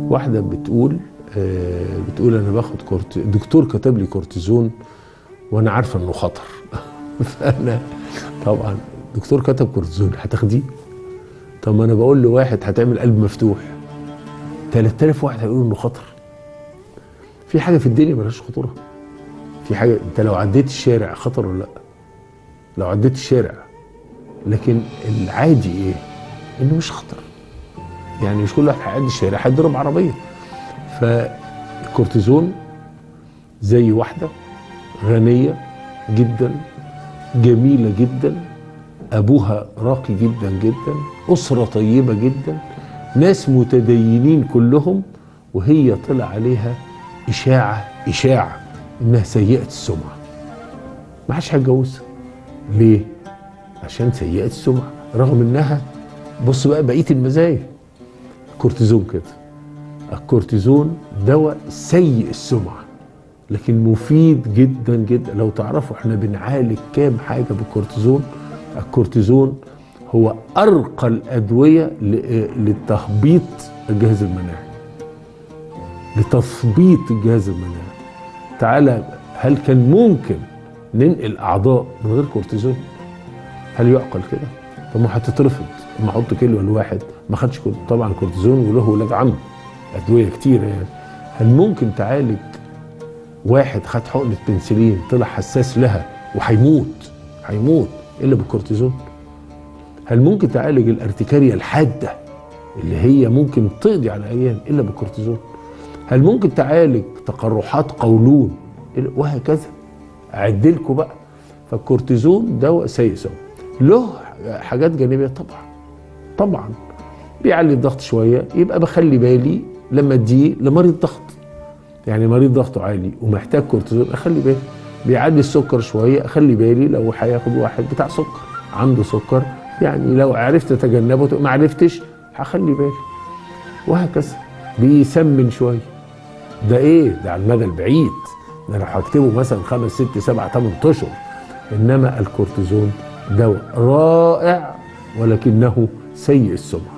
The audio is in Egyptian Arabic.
واحده بتقول آه، بتقول انا باخد كورت دكتور كتب لي كورتيزون وانا عارفه انه خطر فانا طبعا دكتور كتب كورتيزون هتاخديه طب ما انا بقول لواحد هتعمل قلب مفتوح 3000 واحد هيقولوا انه خطر في حاجه في الدنيا ملهاش خطوره في حاجه انت لو عديت الشارع خطر ولا لا لو عديت الشارع لكن العادي ايه انه مش خطر يعني مش كل واحد هيعدي الشارع هيضرب عربيه فالكورتيزون زي واحده غنيه جدا جميله جدا ابوها راقي جدا جدا اسره طيبه جدا ناس متدينين كلهم وهي طلع عليها اشاعه اشاعه انها سيئه السمعه ما حدش هيتجوزها ليه عشان سيئه السمعه رغم انها بص بقى بقيه المزايا كورتيزون كده الكورتيزون دواء سيء السمعه لكن مفيد جدا جدا لو تعرفوا احنا بنعالج كام حاجه بالكورتيزون الكورتيزون هو ارقى الادويه ل- لتهبيط الجهاز المناعي لتثبيط الجهاز المناعي تعالى هل كان ممكن ننقل اعضاء من غير كورتيزون هل يعقل كده طب ما هتترفض اما احط كيلو الواحد ما خدش كورت- طبعا كورتيزون وله ولاد عم ادويه كتيره يعني هل ممكن تعالج واحد خد حقنه بنسلين طلع حساس لها وهيموت هيموت الا بالكورتيزون هل ممكن تعالج الارتكارية الحادة اللي هي ممكن تقضي على عيان إلا بالكورتيزون هل ممكن تعالج تقرحات قولون إلا- وهكذا أعدلكوا بقى فالكورتيزون دواء سيء سوا له حاجات جانبية طبعا طبعا بيعلي الضغط شوية يبقى بخلي بالي لما اديه لمريض ضغط يعني مريض ضغطه عالي ومحتاج كورتيزون اخلي بالي بيعلي السكر شويه اخلي بالي لو هياخد واحد بتاع سكر عنده سكر يعني لو عرفت اتجنبه ما عرفتش هخلي بالي وهكذا بيسمن شويه ده ايه ده على المدى البعيد ده لو هكتبه مثلا خمس ست سبع ثمان اشهر انما الكورتيزون دواء رائع ولكنه سيء السمعه